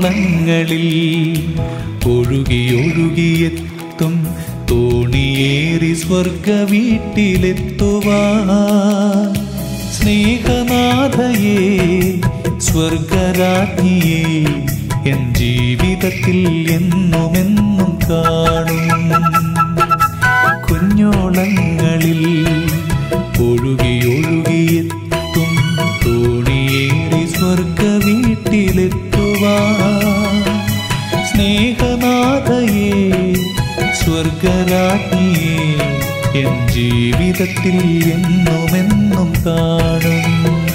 കുഞ്ഞോളങ്ങളിൽ ഒഴുകിയൊഴുകിയെത്തും തോണിയേറി സ്വർഗ വീട്ടിലെത്തുവാ സ്നേഹനാഥയേ സ്വർഗരാജ്ഞിയേ എൻ ജീവിതത്തിൽ എന്നുമെന്നും കാണും കുഞ്ഞോളങ്ങളിൽ ഒഴുകിയൊഴുകിയെത്തും തോണിയേറി സ്വർഗ വീട്ടിലെത്തുവാ സ്നേഹനാഥയേ സ്വർഗരാജ്ഞിയേ എൻ ജീവിതത്തിൽ എന്നുമെന്നും കാണും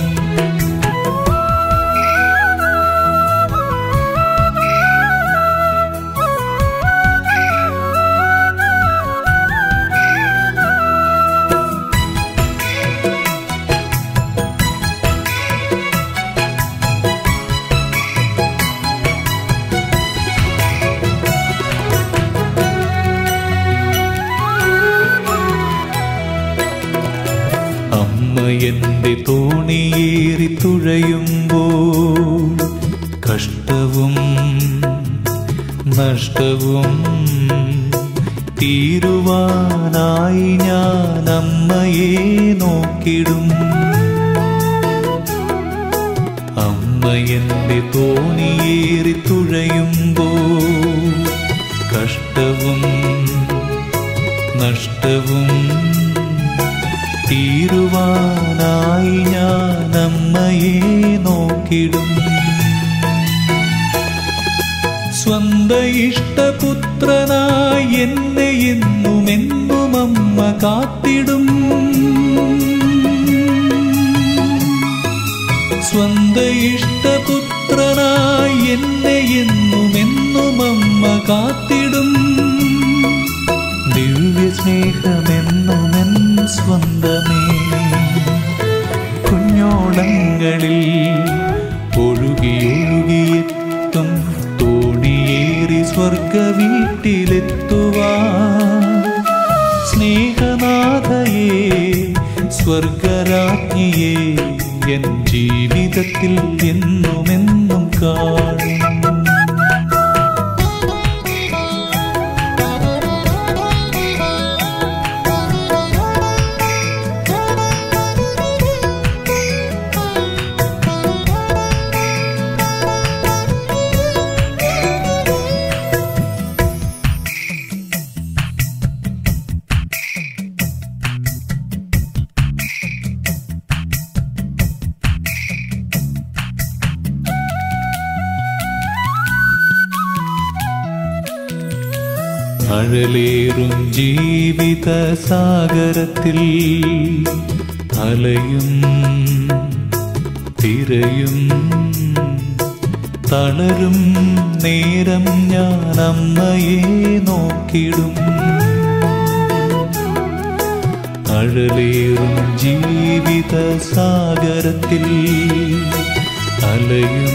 അമ്മ എന്റെ തോണിയേറി തുഴയുമ്പോൾ കഷ്ടവും നഷ്ടവും തീരുവാനായി ഞാൻ അമ്മയെ നോക്കിടും അമ്മ എന്റെ തോണിയേറി തുഴയുമ്പോൾ കഷ്ടവും നഷ്ടവും തീരുവാനായി ഞാൻ അമ്മയെ നോക്കിടും സ്വന്ത ഇഷ്ടപുത്രനായി എന്നെ എന്നും എന്നും അമ്മ കാത്തിടും സ്വന്ത ഇഷ്ടപുത്രനായി എന്നെ എന്നും എന്നും അമ്മ കാത്തിടും ദിവ്യ സ്നേഹമെന്നുമെൻ സ്വന്തമേ കുഞ്ഞോളങ്ങളിൽ ഒഴുകിയൊഴുകിയെത്തും തോണിയേറി സ്വർഗ വീട്ടിലെത്തുവാ സ്നേഹനാഥയേ സ്വർഗരാജ്ഞിയേ എൻ ജീവിതത്തിൽ എന്നുമെന്നും കാണും അഴലേറും ജീവിത സാഗരത്തിൽ അലയും തിരയും തളരും നേരം ഞാൻ അമ്മയെ നോക്കിടും അഴലേറും ജീവിത സാഗരത്തിൽ അലയും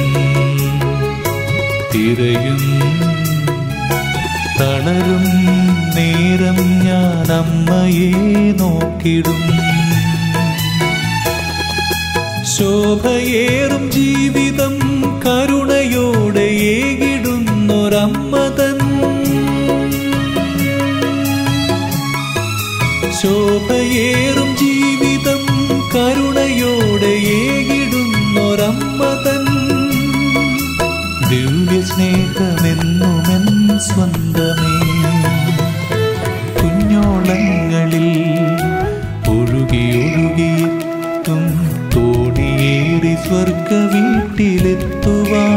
തിരയും തളരും നേരം ഞാൻ അമ്മയെ നോക്കിടും ശോഭയേറും ജീവിതം കരുണയോടെ ഏകിടുന്നൊരമ്മതൻ ശോഭയേറും ജീവിതം കരുണയോടെ ഏകിടുന്നൊരമ്മതൻ ദിവ്യ സ്നേഹമെന്നുമെൻ സ്വന്തമേ കുഞ്ഞോളങ്ങളിൽ ഒഴുകിയൊഴുകിയെത്തും തോണിയേറി സ്വർഗ വീട്ടിലെത്തുവാ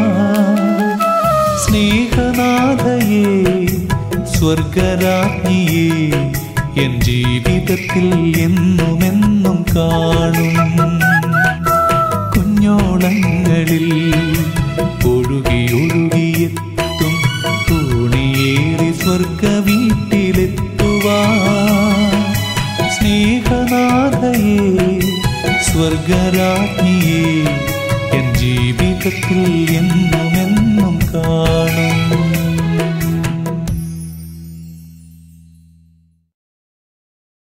സ്നേഹനാഥയേ സ്വർഗരാജ്ഞിയേ എൻ ജീവിതത്തിൽ എന്നുമെന്നും കാണും കുഞ്ഞോളങ്ങളിൽ ഒഴുകിയൊഴുകിയെത്തും തോണിയേറി സ്വർഗ വീട്ടിലെത്തുവാ സ്നേഹനാഥയേ സ്വർഗരാജ്ഞിയേ എൻ ജീവിതത്തിൽ എന്നുമെന്നും കാണും